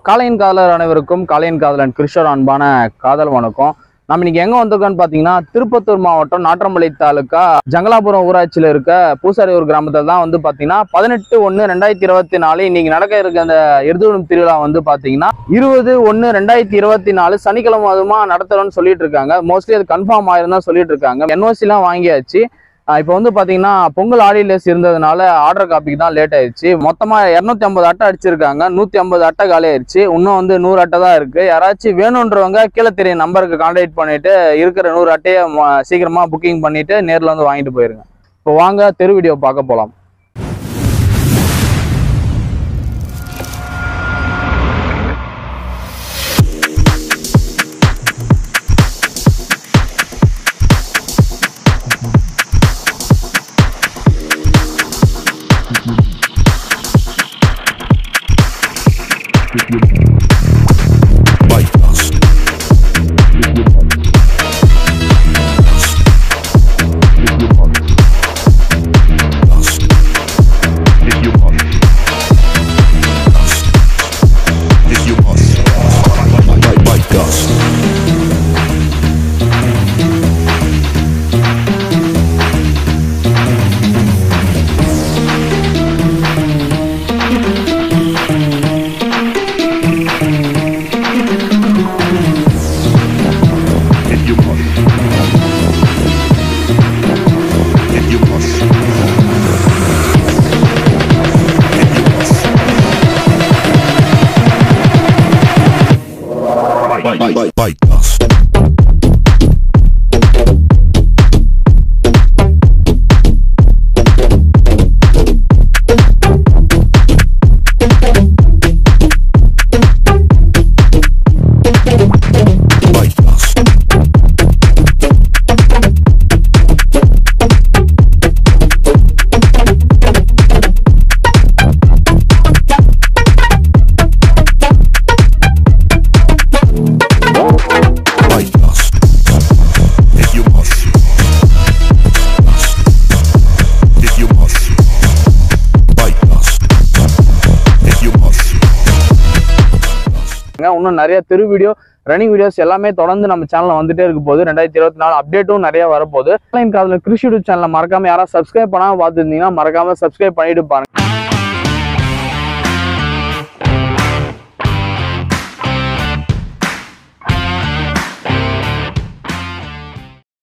காளையன் காதலர் அனைவருக்கும் காளையன் காதலன் கிருஷ்ணர் அன்பான காதல் வணக்கம் நம்ம இன்னைக்கு எங்க வந்திருக்கோம்னு பாத்தீங்கன்னா திருப்பத்தூர் மாவட்டம் நாற்றம்பள்ளி தாலுக்கா ஜங்கலாபுரம் ஊராட்சியில இருக்க பூசாரியூர் கிராமத்துல தான் வந்து பாத்தீங்கன்னா பதினெட்டு ஒன்னு ரெண்டாயிரத்தி இருபத்தி நாலு இன்னைக்கு நடக்க இருக்க அந்த எருதுவிடும் திருவிழா வந்து பாத்தீங்கன்னா இருபது ஒன்னு ரெண்டாயிரத்தி இருபத்தி நாலு சனிக்கிழமை அதுமா நடத்துறோம்னு சொல்லிட்டு இருக்காங்க மோஸ்ட்லி அது கன்ஃபார்ம் ஆயிருந்தா சொல்லிட்டு இருக்காங்க என்ஓசி எல்லாம் வாங்கியாச்சு இப்போ வந்து பாத்தீங்கன்னா பொங்கல் ஆடிலஸ் இருந்ததுனால ஆர்டர் காப்பிக்கு தான் லேட் ஆயிடுச்சு மொத்தமா இரநூத்தி ஐம்பது அட்டை அடிச்சிருக்காங்க நூத்தி ஐம்பது அட்டை காலி ஆயிடுச்சு இன்னும் வந்து நூறு அட்டை தான் இருக்கு யாராச்சும் வேணுன்றவங்க கீழே தெரிய நம்பருக்கு கான்டாக்ட் பண்ணிட்டு இருக்கிற நூறு அட்டையை ம- சீக்கிரமா புக்கிங் பண்ணிட்டு நேர்ல வந்து வாங்கிட்டு போயிருங்க இப்போ வாங்க தெரு வீடியோ பார்க்க போலாம் Bypass. If you want. If you want. By, by dust. If you want. If you want. If you want. By, by, by, by dust. By dust. By dust. If you must. If you must. By dust. If you must. இன்னும் நிறைய தெரு video running videos எல்லாமே தொடர்ந்து நம்ம சேனல்ல வந்துட்டே இருக்க போகுது ரெண்டாயிரத்தி இருபத்தி நாலு அப்டேட்டும் நிறைய வரப்போகுது ஆன்லைன் காதல கிருஷி யூடியூப் சேனலை மறக்காம யாராவது சப்ஸ்கிரைப் பண்ணாம பார்த்துருந்தீங்கன்னா மறக்காம சப்ஸ்கிரைப் பண்ணிட்டு பாருங்க